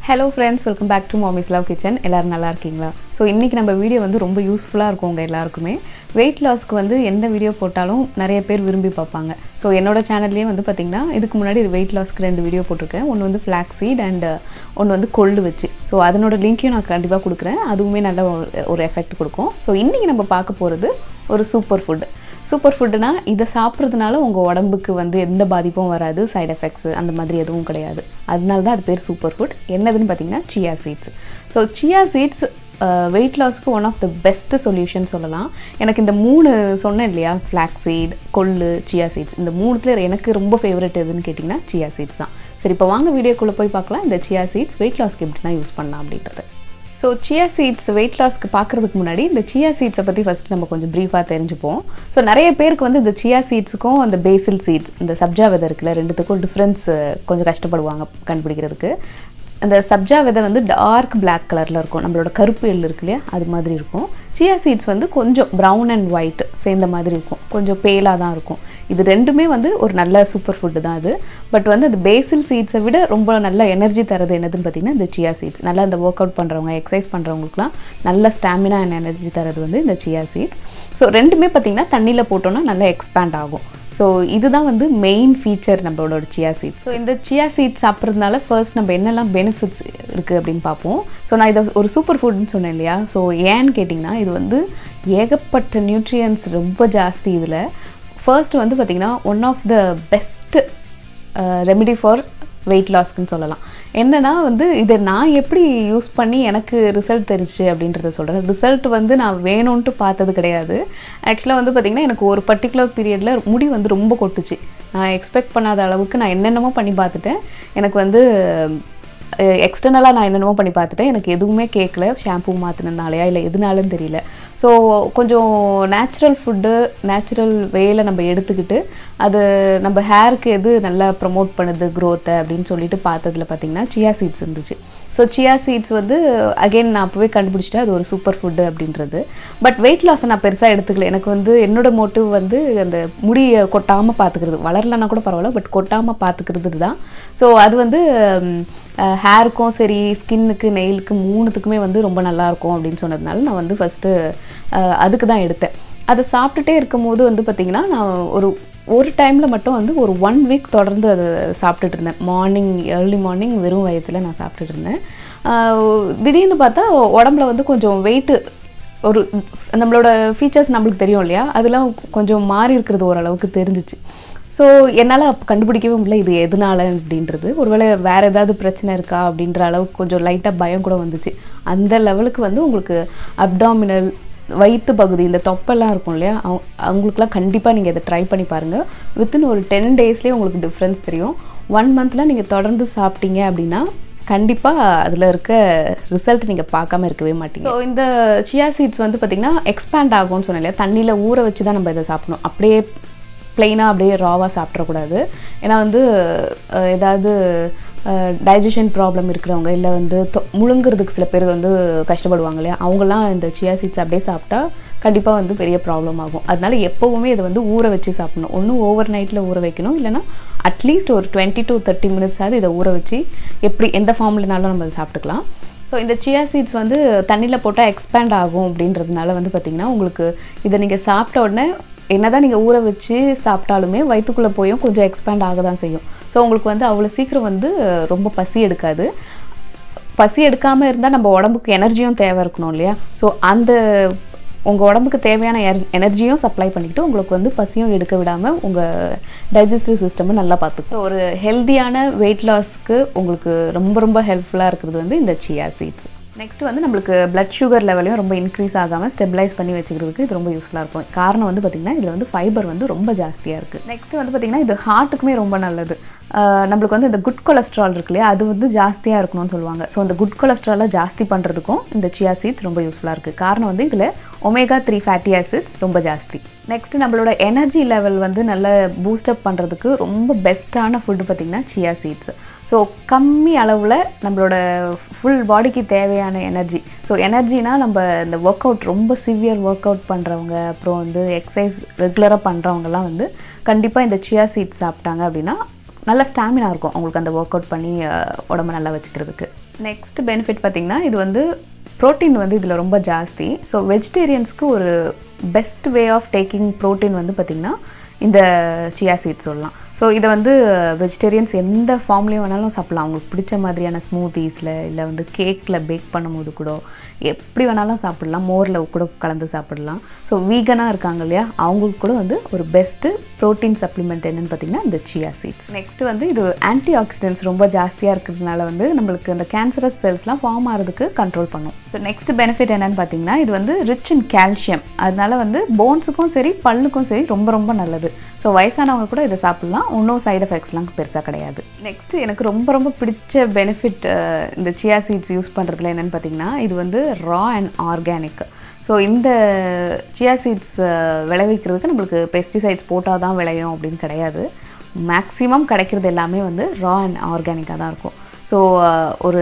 hello friends welcome back to mommy's love kitchen எல்லோரும் நல்லா இருக்கீங்களா ஸோ இன்றைக்கி நம்ம வீடியோ வந்து ரொம்ப யூஸ்ஃபுல்லாக இருக்கும் உங்கள் எல்லாருக்குமே வெயிட் லாஸ்க்கு வந்து எந்த வீடியோ போட்டாலும் நிறைய பேர் விரும்பி பார்ப்பாங்க ஸோ என்னோட சேனல்லேயே வந்து பார்த்திங்கன்னா இதுக்கு முன்னாடி வெயிட் லாஸ்க்கு ரெண்டு வீடியோ போட்டிருக்கேன் ஒன்று வந்து ஃப்ளாக் சீட் அண்ட் ஒன்று வந்து கொள்ளு வச்சு ஸோ அதனோட லிங்க்கையும் நான் கண்டிப்பாக கொடுக்குறேன் அதுவுமே நல்ல ஒரு- ஒரு எஃபெக்ட் கொடுக்கும் ஸோ இன்றைக்கி நம்ம பார்க்க போகிறது ஒரு சூப்பர் ஃபுட் சூப்பர் ஃபுட்டுனா இதை சாப்பிட்றதுனால உங்கள் உடம்புக்கு வந்து எந்த பாதிப்பும் வராது சைடு எஃபெக்ட்ஸ் அந்த மாதிரி எதுவும் கிடையாது அதனால தான் அது பேர் சூப்பர் ஃபுட் என்னதுன்னு பார்த்தீங்கன்னா chia seeds so chia seeds weight லாஸ்க்கு one of the best solution சொல்லலாம் எனக்கு இந்த மூணு சொன்னேன் இல்லையா ஃப்ளாக் சீட் கொள்ளு சியா சீட்ஸ் இந்த மூணுத்துல எனக்கு ரொம்ப ஃபேவரட் எதுன்னு கேட்டிங்கன்னா சியா சீட்ஸ் தான் சரி இப்போ வாங்க வீடியோக்குள்ளே போய் பார்க்கலாம் இந்த சியா சீட்ஸ் வெயிட் லாஸ்க்கு எப்படி தான் யூஸ் பண்ணலாம் அப்படின்றது ஸோ சியா சீட்ஸ் வெயிட் லாஸ்க்கு பார்க்குறதுக்கு முன்னாடி இந்த சியா சீட்ஸை பற்றி ஃபஸ்ட் நம்ம கொஞ்சம் ப்ரீஃபாக தெரிஞ்சுப்போம் ஸோ நிறைய பேருக்கு வந்து இந்த சியா சீட்ஸுக்கும் அந்த பேசில் சீட்ஸ் இந்த சப்ஜா விதை இருக்குல்ல ரெண்டுத்துக்கும் டிஃப்ரென்ஸ் கொஞ்சம் கஷ்டப்படுவாங்க கண்டுபிடிக்கிறதுக்கு அந்த சப்ஜா விதை வந்து டார்க் Black கலரில் இருக்கும் நம்மளோட கருப்பு எள் இருக்கு இல்லையா அது மாதிரி இருக்கும் சியா சீட்ஸ் வந்து கொஞ்சம் ப்ரௌன் அண்ட் ஒயிட் சேர்ந்த மாதிரி இருக்கும் கொஞ்சம் பேலாக தான் இருக்கும் இது ரெண்டுமே வந்து ஒரு நல்ல சூப்பர் ஃபுட்டு தான் அது பட் வந்து அந்த பேசில் சீட்ஸை விட ரொம்ப நல்ல எனர்ஜி தரது என்னதுன்னு பார்த்தீங்கன்னா இந்த சியா சீட்ஸ் நல்லா இந்த ஒர்க் அவுட் பண்ணுறவங்க எக்ஸசைஸ் பண்ணுறவங்களுக்குலாம் நல்ல ஸ்டாமினா அண்ட் எனர்ஜி தரது வந்து இந்த சியா சீட்ஸ் ஸோ ரெண்டுமே பார்த்தீங்கன்னா தண்ணியில் போட்டோன்னா நல்லா எக்ஸ்பேண்ட் ஆகும் ஸோ இதுதான் வந்து மெயின் ஃபீச்சர் நம்மளோட சியா சீட்ஸ் ஸோ இந்த சியா சீட்ஸ் சாப்பிட்றதுனால ஃபர்ஸ்ட் நம்ம என்னெல்லாம் பெனிஃபிட்ஸ் இருக்குது அப்படின்னு பார்ப்போம் ஸோ நான் இதை ஒரு சூப்பர் ஃபுட்னு சொன்னேன் இல்லையா ஸோ ஏன்னு கேட்டிங்கன்னா இது வந்து ஏகப்பட்ட நியூட்ரியன்ஸ் ரொம்ப ஜாஸ்தி இதில் ஃபர்ஸ்ட் வந்து பார்த்திங்கன்னா one of the best remedy for weight லாஸ்க்குன்னு சொல்லலாம் என்னன்னா வந்து இதை நான் எப்படி யூஸ் பண்ணி எனக்கு ரிசல்ட் தெரிஞ்சு அப்படின்றத சொல்கிறேன் ரிசல்ட் வந்து நான் வேணும்ன்ட்டு பார்த்தது கிடையாது ஆக்சுவலாக வந்து பார்த்திங்கன்னா எனக்கு ஒரு பர்டிகுலர் பீரியடில் முடி வந்து ரொம்ப கொட்டுச்சு நான் எக்ஸ்பெக்ட் பண்ணாத அளவுக்கு நான் என்னென்னமோ பண்ணி பார்த்துட்டேன் எனக்கு வந்து எக்ஸ்டர்னலாக நான் என்னென்னமோ பண்ணி பார்த்துட்டேன் எனக்கு எதுவுமே கேட்கல ஷாம்பூ மாற்றினதுனாலையா இல்லை எதுனாலும் தெரியல ஸோ கொஞ்சம் நேச்சுரல் ஃபுட்டு நேச்சுரல் வேல நம்ம எடுத்துக்கிட்டு அது நம்ம ஹேருக்கு எது நல்லா ப்ரமோட் பண்ணுது க்ரோத்தை அப்படின்னு சொல்லிட்டு பார்த்ததுல பார்த்தீங்கன்னா சியா சீட்ஸ் இருந்துச்சு ஸோ சியா சீட்ஸ் வந்து அகைன் நான் அப்போவே கண்டுபிடிச்சிட்டேன் அது ஒரு சூப்பர் ஃபுட்டு அப்படின்றது பட் வெயிட் லாஸை நான் பெருசாக எடுத்துக்கல எனக்கு வந்து என்னோட மோட்டிவ் வந்து அந்த முடியை கொட்டாமல் பார்த்துக்கிறது வளரலன்னா கூட பரவாயில்ல பட் கொட்டாமல் பார்த்துக்கிறது தான் ஸோ அது வந்து ஹேருக்கும் சரி ஸ்கின்னுக்கு நெயிலுக்கு மூணுத்துக்குமே வந்து ரொம்ப நல்லாயிருக்கும் அப்படின்னு சொன்னதுனால நான் வந்து ஃபஸ்ட்டு அதுக்கு தான் எடுத்தேன் அதை சாப்பிட்டுட்டே இருக்கும்போது வந்து பார்த்திங்கன்னா நான் ஒரு ஒரு டைமில் மட்டும் வந்து ஒரு ஒன் வீக் தொடர்ந்து அதை சாப்பிட்டுட்டு இருந்தேன் மார்னிங் ஏர்லி மார்னிங் வெறும் வயத்தில் நான் சாப்பிட்டுட்டு இருந்தேன் ஆஹ் திடீர்னு பார்த்தா உடம்புல வந்து கொஞ்சம் வெயிட்டு ஒரு நம்மளோட ஃபீச்சர்ஸ் நம்மளுக்கு தெரியும் இல்லையா அதெல்லாம் கொஞ்சம் மாறி இருக்கிறது ஓரளவுக்கு தெரிஞ்சிச்சு ஸோ என்னால் அப்போ கண்டுபிடிக்கவே முடியல இது எதனால அப்படின்றது ஒருவேளை வேறு ஏதாவது பிரச்சனை இருக்கா அப்படின்ற அளவுக்கு கொஞ்சம் லைட்டாக பயம் கூட வந்துச்சு அந்த லெவலுக்கு வந்து உங்களுக்கு அப்டாமினல் வயிற்று பகுதி இந்த தொப்பெல்லாம் இருக்கும் இல்லையா அவங்க அவங்களுக்குலாம் கண்டிப்பாக நீங்கள் இதை ட்ரை பண்ணி பாருங்கள் வித்தின் ஒரு டென் டேஸ்லேயே உங்களுக்கு டிஃப்ரென்ஸ் தெரியும் ஒன் மந்தில் நீங்கள் தொடர்ந்து சாப்பிட்டீங்க அப்படின்னா கண்டிப்பாக அதில் இருக்க ரிசல்ட் நீங்கள் பார்க்காம இருக்கவே மாட்டீங்க ஸோ இந்த சியா சீட்ஸ் வந்து பார்த்திங்கன்னா எக்ஸ்பேண்ட் ஆகும்னு சொன்னேன் இல்லையா தண்ணியில் ஊற வச்சு தான் நம்ம இதை சாப்பிடணும் அப்படியே ப்ளெயினாக அப்படியே ராவாக சாப்பிட்றக்கூடாது ஏன்னா வந்து அஹ், ஏதாவது டைஜஷன் ப்ராப்ளம் இருக்கிறவங்க இல்லை வந்து தொ- முழுங்குறதுக்கு சில பேர் வந்து கஷ்டப்படுவாங்க இல்லையா அவங்கெல்லாம் இந்த சியா சீட்ஸ் அப்படியே சாப்பிட்டா கண்டிப்பாக வந்து பெரிய ப்ராப்ளம் ஆகும் அதனால எப்போவுமே இதை வந்து ஊற வச்சு சாப்பிடணும் ஒன்று ஓவர் நைட்டில் ஊற வைக்கணும் இல்லைன்னா அட்லீஸ்ட் ஒரு டுவெண்ட்டி டு தேர்ட்டி மினிட்ஸாவது இதை ஊற வச்சு எப்படி எந்த ஃபார்ம்லனாலும் நம்ம அதை சாப்பிட்டுக்கலாம் ஸோ இந்த சியா சீட்ஸ் வந்து தண்ணியில் போட்டால் எக்ஸ்பேண்ட் ஆகும் அப்படின்றதுனால வந்து பார்த்திங்கன்னா உங்களுக்கு இதை நீங்கள் சாப்பிட்ட உடனே என்னதான் நீங்கள் ஊற வச்சு சாப்பிட்டாலுமே வயிற்றுக்குள்ளே போயும் கொஞ்சம் எக்ஸ்பேண்ட் ஆக தான் செய்யும் ஸோ உங்களுக்கு வந்து அவ்வளோ சீக்கிரம் வந்து ரொம்ப பசி எடுக்காது பசி எடுக்காமல் இருந்தால் நம்ம உடம்புக்கு எனர்ஜியும் தேவை இருக்கணும் இல்லையா ஸோ அந்த உங்கள் உடம்புக்கு தேவையான எனர்ஜியும் சப்ளை பண்ணிக்கிட்டு உங்களுக்கு வந்து பசியும் எடுக்க விடாமல் உங்கள் டைஜஸ்டிவ் சிஸ்டமை நல்லா பார்த்துக்கும் ஸோ ஒரு ஹெல்த்தியான வெயிட் லாஸ்க்கு உங்களுக்கு ரொம்ப ரொம்ப ஹெல்ப்ஃபுல்லாக இருக்கிறது வந்து இந்த சியா சீட்ஸ் நெக்ஸ்ட் வந்து நம்மளுக்கு blood சுகர் லெவலையும் ரொம்ப இன்க்ரீஸ் ஆகாமல் ஸ்டெபிளைஸ் பண்ணி வச்சுக்கிறதுக்கு இது ரொம்ப யூஸ்ஃபுல்லாக இருக்கும் காரணம் வந்து பார்த்திங்கன்னா இதில் வந்து ஃபைபர் வந்து ரொம்ப ஜாஸ்தியாக இருக்குது நெக்ஸ்ட் வந்து பார்த்திங்கன்னா இது ஹார்ட்டுக்குமே ரொம்ப நல்லது ஆஹ் நம்மளுக்கு வந்து இந்த குட் கொலஸ்ட்ரால் இருக்கு இல்லையா அது வந்து ஜாஸ்தியாக இருக்கணும்னு சொல்லுவாங்க ஸோ அந்த குட் கொலஸ்ட்ராலை ஜாஸ்தி பண்ணுறதுக்கும் இந்த சியா சீட்ஸ் ரொம்ப யூஸ்ஃபுல்லாக இருக்குது காரணம் வந்து இதில் ஒமேகா த்ரீ ஃபேட்டி ஆசிட்ஸ் ரொம்ப ஜாஸ்தி நெக்ஸ்ட் நம்மளோட எனர்ஜி லெவல் வந்து நல்ல பூஸ்டப் பண்ணுறதுக்கு ரொம்ப பெஸ்ட்டான ஃபுட்டு பார்த்திங்கன்னா சியா சீட்ஸ் ஸோ கம்மி அளவில் நம்மளோட ஃபுல் பாடிக்கு தேவையான எனர்ஜி ஸோ எனர்ஜினா நம்ம இந்த ஒர்க் அவுட் ரொம்ப சிவியர் ஒர்க் அவுட் பண்ணுறவங்க அப்புறம் வந்து எக்ஸசைஸ் ரெகுலராக பண்ணுறவங்கலாம் வந்து கண்டிப்பாக இந்த சியா சீட்ஸ் சாப்பிட்டாங்க அப்படின்னா நல்ல ஸ்டாமினா இருக்கும் அவங்களுக்கு அந்த ஒர்க் அவுட் பண்ணி அஹ், உடம்ப நல்லா வச்சுக்கிறதுக்கு நெக்ஸ்ட் பெனிஃபிட் பார்த்திங்கன்னா இது வந்து ப்ரோட்டீன் வந்து இதில் ரொம்ப ஜாஸ்தி ஸோ வெஜிடேரியன்ஸ்க்கு ஒரு best way of taking protein வந்து பார்த்திங்கன்னா இந்த சியா சீட் சொல்லலாம் ஸோ இதை வந்து வெஜிடேரியன்ஸ் எந்த ஃபார்ம்லேயும் வேணாலும் சாப்பிட்லாம் அவங்களுக்கு பிடிச்ச மாதிரியான ஸ்மூத்தீஸில் இல்லை வந்து கேக்கில் பேக் பண்ணும்போது கூட எப்படி வேணாலும் சாப்பிட்லாம் மோரில் கூட கலந்து சாப்பிடலாம் ஸோ வீகனாக இருக்காங்க இல்லையா அவங்களுக்கு கூட வந்து ஒரு பெஸ்ட்டு ப்ரோட்டீன் சப்ளிமெண்ட் என்னென்னு பார்த்தீங்கன்னா இந்த சியா சீட்ஸ் நெக்ஸ்ட் வந்து இது ஆன்டி ஆக்சிடென்ட்ஸ் ரொம்ப ஜாஸ்தியாக இருக்கிறதுனால வந்து நம்மளுக்கு அந்த கேன்சரஸ் செல்ஸ்லாம் ஃபார்ம் ஆகிறதுக்கு கண்ட்ரோல் பண்ணும் ஸோ நெக்ஸ்ட் பெனிஃபிட் என்னென்னு பார்த்தீங்கன்னா இது வந்து ரிச் இன் கால்சியம் அதனால வந்து போன்ஸுக்கும் சரி பல்லுக்கும் சரி ரொம்ப ரொம்ப நல்லது ஸோ வயசானவங்க கூட இதை சாப்பிட்லாம் ஒன்றும் சைடு எஃபெக்ட்ஸ்லாம் பெருசாக கிடையாது நெக்ஸ்ட்டு எனக்கு ரொம்ப ரொம்ப பிடிச்ச பெனிஃபிட் இந்த சியா சீட்ஸ் யூஸ் பண்ணுறதுல என்னென்னு பார்த்தீங்கன்னா இது வந்து ரா அண்ட் ஆர்கானிக் ஸோ இந்த சியா சீட்ஸ் விளைவிக்கிறதுக்கு நம்மளுக்கு பெஸ்டிசைட்ஸ் போட்டால் தான் விளையும் அப்படின்னு கிடையாது மேக்ஸிமம் கிடைக்கிறது எல்லாமே வந்து ரா அண்ட் ஆர்கானிக்காக தான் இருக்கும் ஸோ ஒரு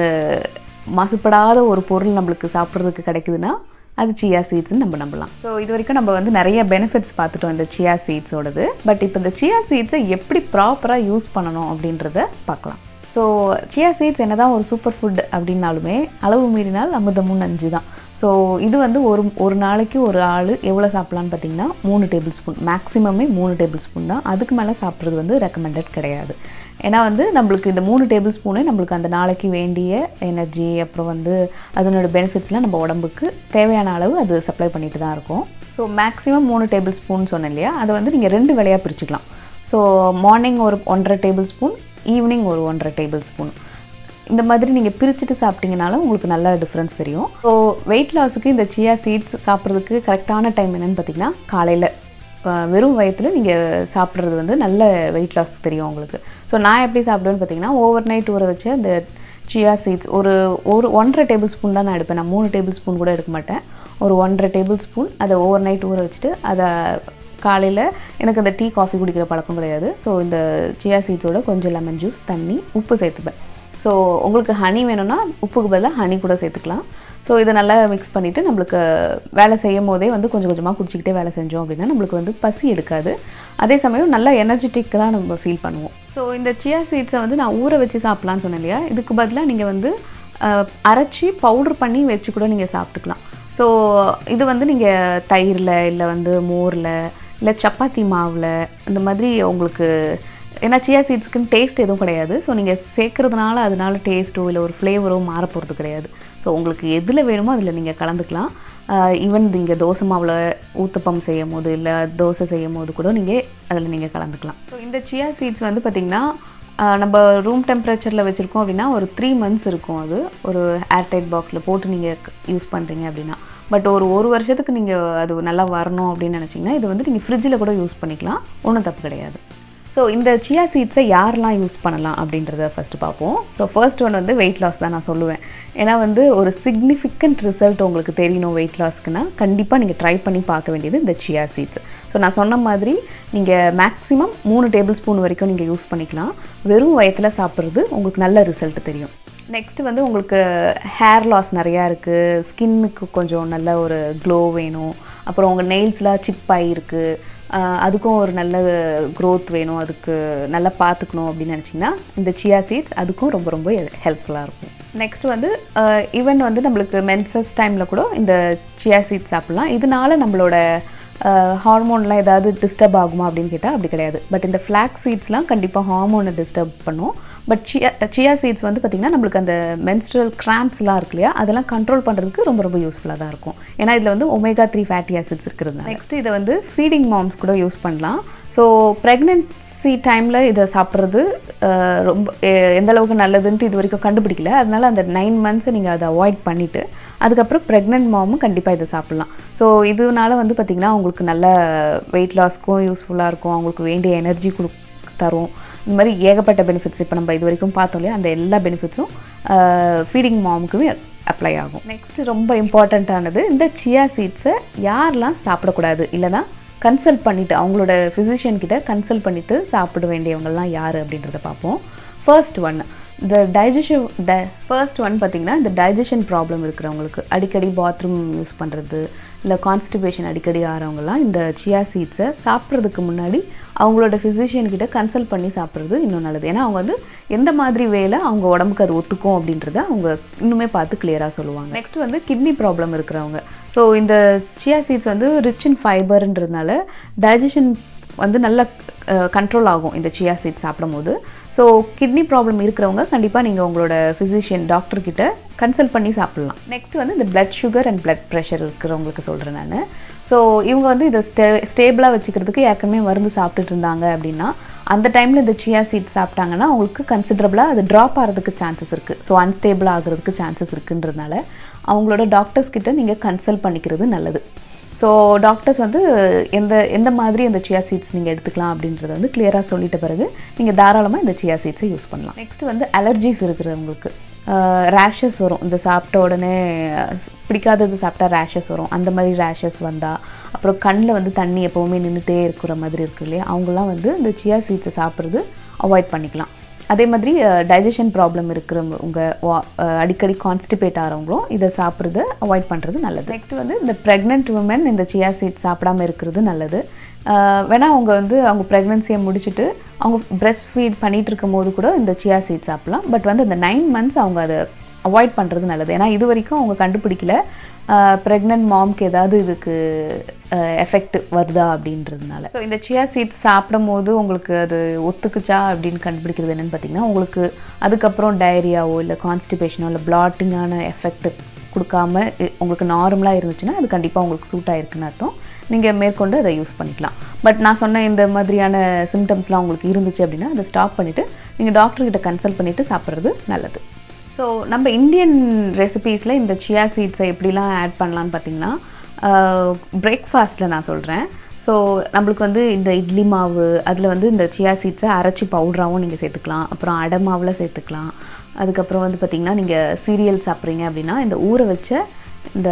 மாசுபடாத ஒரு பொருள் நம்மளுக்கு சாப்பிட்றதுக்கு கிடைக்குதுன்னா அது சியா சீட்ஸ்னு நம்ம நம்பலாம் ஸோ இது வரைக்கும் நம்ம வந்து நிறைய பெனிஃபிட்ஸ் பார்த்துட்டோம் இந்த சியா சீட்ஸோடது பட் இப்போ இந்த சியா சீட்ஸை எப்படி ப்ராப்பராக யூஸ் பண்ணணும் அப்படின்றத பார்க்கலாம் ஸோ சியா சீட்ஸ் என்ன தான் ஒரு சூப்பர் ஃபுட் அப்படின்னாலுமே அளவு மீறினால் அமுதமும் நஞ்சு தான் ஸோ இது வந்து ஒரு ஒரு நாளைக்கு ஒரு ஆள் எவ்வளோ சாப்பிட்லான்னு பார்த்தீங்கன்னா மூணு டேபிள் ஸ்பூன் மேக்ஸிமமே மூணு டேபிள் ஸ்பூன் தான் அதுக்கு மேலே சாப்பிட்றது வந்து ரெக்கமெண்டட் கிடையாது ஏன்னா வந்து நம்மளுக்கு இந்த மூணு டேபிள் ஸ்பூனே நம்மளுக்கு அந்த நாளைக்கு வேண்டிய எனர்ஜி அப்புறம் வந்து அதனோட பெனிஃபிட்ஸ்லாம் நம்ம உடம்புக்கு தேவையான அளவு அது சப்ளை பண்ணிட்டு தான் இருக்கும் ஸோ மேக்ஸிமம் மூணு டேபிள் ஸ்பூன் சொன்னேன் இல்லையா அதை வந்து நீங்கள் ரெண்டு வேலையாக பிரிச்சுக்கலாம் ஸோ மார்னிங் ஒரு ஒன்றரை டேபிள் ஸ்பூன் ஈவினிங் ஒரு ஒன்றரை டேபிள் ஸ்பூன் இந்த மாதிரி நீங்கள் பிரிச்சுட்டு சாப்பிட்டீங்கனாலும் உங்களுக்கு நல்ல டிஃப்ரென்ஸ் தெரியும் ஸோ வெயிட் லாஸுக்கு இந்த சியா சீட்ஸ் சாப்பிட்றதுக்கு கரெக்டான டைம் என்னென்னு பார்த்தீங்கன்னா காலையில் வெறும் வயத்தில் நீங்கள் சாப்பிட்றது வந்து நல்ல வெயிட் லாஸ் தெரியும் உங்களுக்கு ஸோ நான் எப்படி சாப்பிடுவேன்னு பார்த்தீங்கன்னா ஓவர் நைட் ஊற வச்சு அந்த சியா சீட்ஸ் ஒரு ஒரு ஒன்றரை டேபிள் ஸ்பூன் தான் நான் எடுப்பேன் நான் மூணு டேபிள் ஸ்பூன் கூட எடுக்க மாட்டேன் ஒரு ஒன்றரை டேபிள் ஸ்பூன் அதை ஓவர் நைட் ஊற வச்சுட்டு அதை காலையில் எனக்கு அந்த டீ காஃபி குடிக்கிற பழக்கம் கிடையாது ஸோ இந்த சியா சீட்ஸோட கொஞ்சம் லெமன் ஜூஸ் தண்ணி உப்பு சேர்த்துப்பேன் ஸோ உங்களுக்கு ஹனி வேணும்னா உப்புக்கு பதிலாக ஹனி கூட சேர்த்துக்கலாம் ஸோ இதை நல்லா மிக்ஸ் பண்ணிவிட்டு நம்மளுக்கு வேலை செய்யும் போதே வந்து கொஞ்சம் கொஞ்சமாக குடிச்சிக்கிட்டே வேலை செஞ்சோம் அப்படின்னா நம்மளுக்கு வந்து பசி எடுக்காது அதே சமயம் நல்லா எனர்ஜெட்டிக் தான் நம்ம ஃபீல் பண்ணுவோம் ஸோ இந்த சியா சீட்ஸை வந்து நான் ஊற வச்சு சாப்பிட்லான்னு சொன்னேன் இல்லையா இதுக்கு பதிலாக நீங்கள் வந்து அரைச்சி பவுட்ரு பண்ணி வச்சு கூட நீங்கள் சாப்பிட்டுக்கலாம் ஸோ இது வந்து நீங்கள் தயிரில் இல்லை வந்து மோரில் இல்லை சப்பாத்தி மாவில் இந்த மாதிரி உங்களுக்கு ஏன்னா சியா சீட்ஸ்க்குன்னு டேஸ்ட் எதுவும் கிடையாது ஸோ நீங்கள் சேர்க்குறதுனால அதனால டேஸ்ட்டோ இல்லை ஒரு ஃப்ளேவரோ மாற போகிறது கிடையாது ஸோ உங்களுக்கு எதில் வேணுமோ அதில் நீங்கள் கலந்துக்கலாம் ஈவன் நீங்கள் தோசை மாவில் ஊத்தப்பம் செய்யும் போது இல்லை தோசை செய்யும் போது கூட நீங்கள் அதில் நீங்கள் கலந்துக்கலாம் ஸோ இந்த சியா சீட்ஸ் வந்து பார்த்திங்கன்னா நம்ம ரூம் டெம்பரேச்சரில் வச்சுருக்கோம் அப்படின்னா ஒரு த்ரீ மந்த்ஸ் இருக்கும் அது ஒரு ஏர்டைட் பாக்ஸில் போட்டு நீங்கள் யூஸ் பண்ணுறீங்க அப்படின்னா பட் ஒரு ஒரு வருஷத்துக்கு நீங்கள் அது நல்லா வரணும் அப்படின்னு நினச்சிங்கன்னா இது வந்து நீங்கள் ஃப்ரிட்ஜில் கூட யூஸ் பண்ணிக்கலாம் ஒன்றும் தப்பு கிடையாது ஸோ இந்த சியா சீட்ஸை யாரெல்லாம் யூஸ் பண்ணலாம் அப்படின்றத ஃபஸ்ட்டு பார்ப்போம் ஸோ ஃபர்ஸ்ட் ஒன் வந்து வெயிட் லாஸ் தான் நான் சொல்லுவேன் ஏன்னா வந்து ஒரு சிக்னிஃபிகண்ட் ரிசல்ட் உங்களுக்கு தெரியணும் வெயிட் லாஸ்க்குன்னா கண்டிப்பாக நீங்கள் ட்ரை பண்ணி பார்க்க வேண்டியது இந்த சியா சீட்ஸ் ஸோ நான் சொன்ன மாதிரி நீங்கள் மேக்ஸிமம் மூணு டேபிள் ஸ்பூன் வரைக்கும் நீங்கள் யூஸ் பண்ணிக்கலாம் வெறும் வயத்தில் சாப்பிட்றது உங்களுக்கு நல்ல ரிசல்ட் தெரியும் நெக்ஸ்ட்டு வந்து உங்களுக்கு ஹேர் லாஸ் நிறையா இருக்குது ஸ்கின்னுக்கு கொஞ்சம் நல்ல ஒரு க்ளோ வேணும் அப்புறம் உங்கள் நெயில்ஸ்லாம் சிப் ஆகிருக்கு அதுக்கும் ஒரு நல்ல க்ரோத் வேணும் அதுக்கு நல்லா பார்த்துக்கணும் அப்படின்னு நினச்சிங்கன்னா இந்த சியா சீட்ஸ் அதுக்கும் ரொம்ப ரொம்ப ஹெல்ப்ஃபுல்லாக இருக்கும் நெக்ஸ்ட் வந்து ஈவன் வந்து நம்மளுக்கு மென்சஸ் டைமில் கூட இந்த சியா சீட்ஸ் சாப்பிட்லாம் இதனால நம்மளோட ஹார்மோன்லாம் ஏதாவது டிஸ்டர்ப் ஆகுமா அப்படின்னு கேட்டால் அப்படி கிடையாது பட் இந்த ஃப்ளாக் சீட்ஸ்லாம் கண்டிப்பாக ஹார்மோனை டிஸ்டர்ப் பண்ணும் பட் சியா சியா சீட்ஸ் வந்து பார்த்திங்கன்னா நம்மளுக்கு அந்த மென்ஸ்ட்ரல் கிராம்ப்ஸ்லாம் இருக்கு இல்லையா அதெல்லாம் கண்ட்ரோல் பண்ணுறதுக்கு ரொம்ப ரொம்ப யூஸ்ஃபுல்லாக தான் இருக்கும் ஏன்னா இதில் வந்து ஒமேகா த்ரீ ஃபேட்டி ஆசிட்ஸ் இருக்கிறது நெக்ஸ்ட் இதை வந்து ஃபீடிங் மாம்ஸ் கூட யூஸ் பண்ணலாம் ஸோ ப்ரெக்னென்சி டைமில் இதை சாப்பிட்றது ரொம்ப எந்த அளவுக்கு நல்லதுன்ட்டு இது வரைக்கும் கண்டுபிடிக்கல அதனால அந்த நைன் மந்த்ஸை நீங்கள் அதை அவாய்ட் பண்ணிவிட்டு அதுக்கப்புறம் ப்ரெக்னென்ட் மாமும் கண்டிப்பாக இதை சாப்பிட்லாம் ஸோ இதனால வந்து பார்த்திங்கன்னா அவங்களுக்கு நல்ல வெயிட் லாஸ்க்கும் யூஸ்ஃபுல்லாக இருக்கும் அவங்களுக்கு வேண்டிய எனர்ஜி கொடு தரும் இந்த மாதிரி ஏகப்பட்ட பெனிஃபிட்ஸ் இப்போ நம்ம இது வரைக்கும் பார்த்தோம் இல்லையா அந்த எல்லா பெனிஃபிட்ஸும் ஃபீடிங் மாமுக்குமே அப்ளை ஆகும் நெக்ஸ்ட் ரொம்ப இம்பார்ட்டண்ட்டானது இந்த சியா சீட்ஸை யாரெல்லாம் சாப்பிடக்கூடாது இல்லைனா கன்சல்ட் பண்ணிவிட்டு அவங்களோட ஃபிசிஷியன் கிட்ட கன்சல்ட் பண்ணிவிட்டு சாப்பிட வேண்டியவங்கள்லாம் யார் அப்படின்றத பார்ப்போம் ஃபர்ஸ்ட் ஒன் இந்த டைஜஷன் ட ஃபர்ஸ்ட் ஒன் பார்த்திங்கன்னா இந்த டைஜஷன் ப்ராப்ளம் இருக்கிறவங்களுக்கு அடிக்கடி பாத்ரூம் யூஸ் பண்ணுறது இல்லை கான்ஸ்டிபேஷன் அடிக்கடி ஆகிறவங்கலாம் இந்த சியா சீட்ஸை சாப்பிட்றதுக்கு முன்னாடி அவங்களோட physician கிட்ட கன்சல்ட் பண்ணி சாப்பிட்றது இன்னும் நல்லது ஏன்னா அவங்க வந்து எந்த மாதிரி வேலை அவங்க உடம்புக்கு அது ஒத்துக்கும் அப்படின்றத அவங்க இன்னுமே பார்த்து கிளியராக சொல்லுவாங்க நெக்ஸ்ட் வந்து கிட்னி ப்ராப்ளம் இருக்கிறவங்க ஸோ இந்த சியா சீட்ஸ் வந்து ரிச் இன் ஃபைபர்ன்றதுனால டைஜஷன் வந்து நல்லா கண்ட்ரோல் ஆகும் இந்த சியா சீட் சாப்பிடும்போது ஸோ கிட்னி ப்ராப்ளம் இருக்கிறவங்க கண்டிப்பாக நீங்கள் உங்களோட ஃபிசிஷியன் டாக்டர் கிட்ட கன்சல்ட் பண்ணி சாப்பிட்லாம் நெக்ஸ்ட் வந்து இந்த blood sugar and blood pressure இருக்கிறவங்களுக்கு சொல்கிறேன் நான் ஸோ இவங்க வந்து இதை ஸ்டே ஸ்டேபிளாக வச்சுக்கிறதுக்கு ஏற்கனவே மருந்து சாப்பிட்டுட்டு இருந்தாங்க அப்படின்னா அந்த டைமில் இந்த சியா சீட் சாப்பிட்டாங்கன்னா அவங்களுக்கு கன்சிடரபிளாக அது ட்ராப் ஆகிறதுக்கு சான்சஸ் இருக்குது ஸோ அன்ஸ்டேபிள் ஆகிறதுக்கு சான்சஸ் இருக்குன்றதுனால அவங்களோட டாக்டர்ஸ் கிட்ட நீங்கள் கன்சல்ட் பண்ணிக்கிறது நல்லது ஸோ டாக்டர்ஸ் வந்து எந்த எந்த மாதிரி அந்த சியா சீட்ஸ் நீங்கள் எடுத்துக்கலாம் அப்படின்றத வந்து கிளியராக சொல்லிட்ட பிறகு நீங்கள் தாராளமாக இந்த சியா சீட்ஸை யூஸ் பண்ணலாம் நெக்ஸ்ட் வந்து அலர்ஜிஸ் இருக்கிறவங்களுக்கு ரேஷஸ் வரும் இந்த சாப்பிட்ட உடனே அஹ், பிடிக்காதது சாப்பிட்டா ரேஷஸ் வரும் அந்த மாதிரி ரேஷஸ் வந்தால் அப்புறம் கண்ணில் வந்து தண்ணி எப்போவுமே நின்றுட்டே இருக்கிற மாதிரி இருக்கு இல்லையா அவங்களாம் வந்து இந்த சியா சீட்ஸை சாப்பிட்றது அவாய்ட் பண்ணிக்கலாம் அதே மாதிரி டைஜஷன் ப்ராப்ளம் இருக்கிறவங்க வா- அஹ், அடிக்கடி கான்ஸ்டிபேட் ஆகிறவங்களும் இதை சாப்பிட்றத அவாய்ட் பண்ணுறது நல்லது நெக்ஸ்ட் வந்து இந்த ப்ரெக்னென்ட் உமன் இந்த சியா சீட் சாப்பிடாம இருக்கிறது நல்லது அஹ், வேணா அவங்க வந்து அவங்க ப்ரெக்னன்சியை முடிச்சுட்டு அவங்க பிரஸ்ட் ஃபீட் பண்ணிட்டு இருக்கும் போது கூட இந்த சியா சீட் சாப்பிடலாம் பட் வந்து இந்த நைன் மந்த்ஸ் அவங்க அதை அவாய்ட் பண்ணுறது நல்லது ஏன்னா இது வரைக்கும் அவங்க கண்டுபிடிக்கல ப்ரெக்னென்ட் மாம்க்கு ஏதாவது இதுக்கு எஃபெக்ட் வருதா அப்படின்றதுனால ஸோ இந்த சியா சீட்ஸ் சாப்பிடும் போது உங்களுக்கு அது ஒத்துக்குச்சா அப்படின்னு கண்டுபிடிக்கிறது என்னன்னு பார்த்தீங்கன்னா உங்களுக்கு அதுக்கப்புறம் டயரியாவோ இல்லை கான்ஸ்டிபேஷனோ இல்லை பிளாட்டிங்கான எஃபெக்ட் கொடுக்காம இ- உங்களுக்கு நார்மலாக இருந்துச்சுன்னா அது கண்டிப்பாக உங்களுக்கு சூட் ஆயிருக்குன்னு அர்த்தம் நீங்கள் மேற்கொண்டு அதை யூஸ் பண்ணிக்கலாம் பட் நான் சொன்ன இந்த மாதிரியான சிம்டம்ஸ்லாம் உங்களுக்கு இருந்துச்சு அப்படின்னா அதை ஸ்டாப் பண்ணிவிட்டு நீங்கள் டாக்டர்கிட்ட கன்சல்ட் பண்ணிவிட்டு சாப்பிட்றது நல்லது ஸோ நம்ம இந்தியன் ரெசிபீஸில் இந்த சியா சீட்ஸை எப்படிலாம் ஆட் பண்ணலான்னு பார்த்தீங்கன்னா பிரேக்ஃபாஸ்ட்டில் நான் சொல்கிறேன் ஸோ நம்மளுக்கு வந்து இந்த இட்லி மாவு அதில் வந்து இந்த சியா சீட்ஸை அரைச்சி பவுடராகவும் நீங்கள் சேர்த்துக்கலாம் அப்புறம் அடை மாவில் சேர்த்துக்கலாம் அதுக்கப்புறம் வந்து பார்த்திங்கன்னா நீங்கள் சீரியல் சாப்பிட்றீங்க அப்படின்னா இந்த ஊற வச்ச இந்த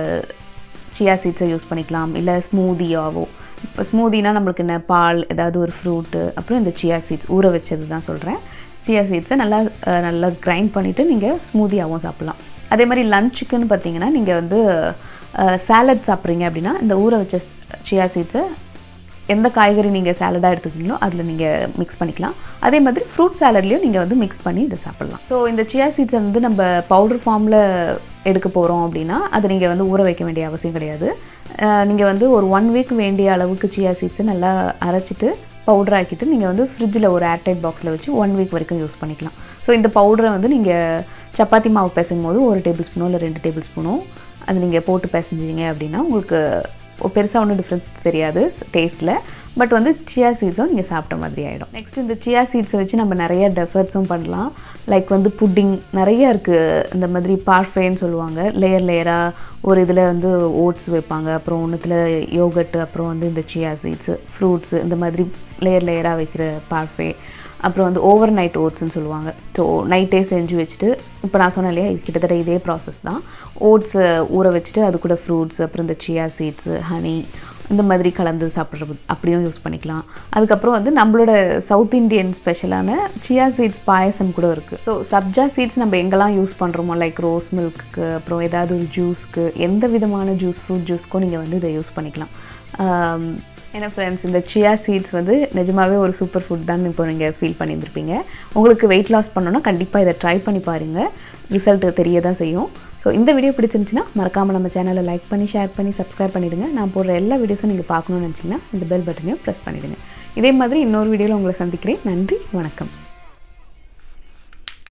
சியா சீட்ஸை யூஸ் பண்ணிக்கலாம் இல்லை ஸ்மூதியாவோ இப்போ ஸ்மூதினா நம்மளுக்கு என்ன பால் ஏதாவது ஒரு ஃப்ரூட்டு அப்புறம் இந்த சியா சீட்ஸ் ஊற வச்சது தான் சொல்கிறேன் சியா சீட்ஸை நல்லா அஹ், நல்லா கிரைண்ட் பண்ணிவிட்டு நீங்கள் ஸ்மூதியாகவும் சாப்பிட்லாம் அதே மாதிரி லஞ்சுக்குன்னு பார்த்தீங்கன்னா நீங்கள் வந்து சாலட் சாப்பிட்றீங்க அப்படின்னா இந்த ஊற வச்ச சியா சீட்ஸை எந்த காய்கறி நீங்கள் சாலடாக எடுத்துக்கிங்களோ அதில் நீங்கள் மிக்ஸ் பண்ணிக்கலாம் அதே மாதிரி ஃப்ரூட் சாலட்லேயும் நீங்கள் வந்து மிக்ஸ் பண்ணி இதை சாப்பிட்லாம் ஸோ இந்த சியா சீட்ஸை வந்து நம்ம பவுடர் ஃபார்மில் எடுக்க போகிறோம் அப்படின்னா அதை நீங்கள் வந்து ஊற வைக்க வேண்டிய அவசியம் கிடையாது நீங்கள் வந்து ஒரு ஒன் வீக் வேண்டிய அளவுக்கு சியா சீட்ஸை நல்லா அரைச்சிட்டு பவுடர் ஆக்கிட்டு நீங்கள் வந்து ஃப்ரிட்ஜில் ஒரு ஏர்டைட் பாக்ஸில் வச்சு ஒன் வீக் வரைக்கும் யூஸ் பண்ணிக்கலாம் ஸோ இந்த பவுடரை வந்து நீங்கள் சப்பாத்தி மாவு பிசையும் போது ஒரு டேபிள் ஸ்பூனோ இல்லை ரெண்டு டேபிள் ஸ்பூனோ அது நீங்கள் போட்டு பிசைஞ்சிங்க அப்படின்னா உங்களுக்கு பெருசாக ஒன்றும் டிஃப்ரென்ஸ் தெரியாது டேஸ்ட்டில் பட் வந்து சியா சீட்ஸும் நீங்கள் சாப்பிட்ட மாதிரி ஆகிடும் நெக்ஸ்ட் இந்த சியா சீட்ஸை வச்சு நம்ம நிறைய டெசர்ட்ஸும் பண்ணலாம் லைக் வந்து புட்டிங் நிறைய இருக்குது இந்த மாதிரி பார்ஃபேன்னு சொல்லுவாங்க லேயர் லேயராக ஒரு இதில் வந்து ஓட்ஸ் வைப்பாங்க அப்புறம் ஒன்றுத்தில் யோகட்டு அப்புறம் வந்து இந்த சியா சீட்ஸு ஃப்ரூட்ஸு இந்த மாதிரி லேயர் லேயராக வைக்கிற பார்ஃபே அப்புறம் வந்து ஓவர் நைட் ஓட்ஸ்னு சொல்லுவாங்க ஸோ நைட்டே செஞ்சு வச்சுட்டு இப்போ நான் சொன்னேன் இல்லையா இது கிட்டத்தட்ட இதே ப்ராசஸ் தான் ஓட்ஸை ஊற வச்சுட்டு அது கூட ஃப்ரூட்ஸ் அப்புறம் இந்த சியா சீட்ஸு ஹனி இந்த மாதிரி கலந்து சாப்பிட்றது அப்படியும் யூஸ் பண்ணிக்கலாம் அதுக்கப்புறம் வந்து நம்மளோட சவுத் இந்தியன் ஸ்பெஷலான சியா சீட்ஸ் பாயசம் கூட இருக்குது ஸோ சப்ஜா சீட்ஸ் நம்ம எங்கெல்லாம் யூஸ் பண்ணுறோமோ லைக் ரோஸ் மில்க்கு அப்புறம் ஏதாவது ஒரு ஜூஸ்க்கு எந்த விதமான ஜூஸ் ஃப்ரூட் ஜூஸ்க்கும் நீங்கள் வந்து இதை யூஸ் பண்ணிக்கலாம் ஆம், ஏன்னா ஃப்ரெண்ட்ஸ் இந்த சியா சீட்ஸ் வந்து நிஜமாவே ஒரு சூப்பர் ஃபுட் தான் இப்போ நீங்கள் ஃபீல் பண்ணியிருந்திருப்பீங்க உங்களுக்கு வெயிட் லாஸ் பண்ணணும்னா கண்டிப்பாக இதை ட்ரை பண்ணி பாருங்கள் ரிசல்ட் தெரிய தான் செய்யும் ஸோ இந்த வீடியோ பிடிச்சிருந்துச்சுன்னா மறக்காமல் நம்ம சேனலை லைக் பண்ணி ஷேர் பண்ணி சப்ஸ்கிரைப் பண்ணிவிடுங்க நான் போடுற எல்லா வீடியோஸும் நீங்கள் பார்க்கணும்னு நினச்சிங்கன்னா இந்த பெல் பட்டனையும் ப்ரெஸ் பண்ணிவிடுங்க இதே மாதிரி இன்னொரு வீடியோவில் உங்களை சந்திக்கிறேன் நன்றி வணக்கம்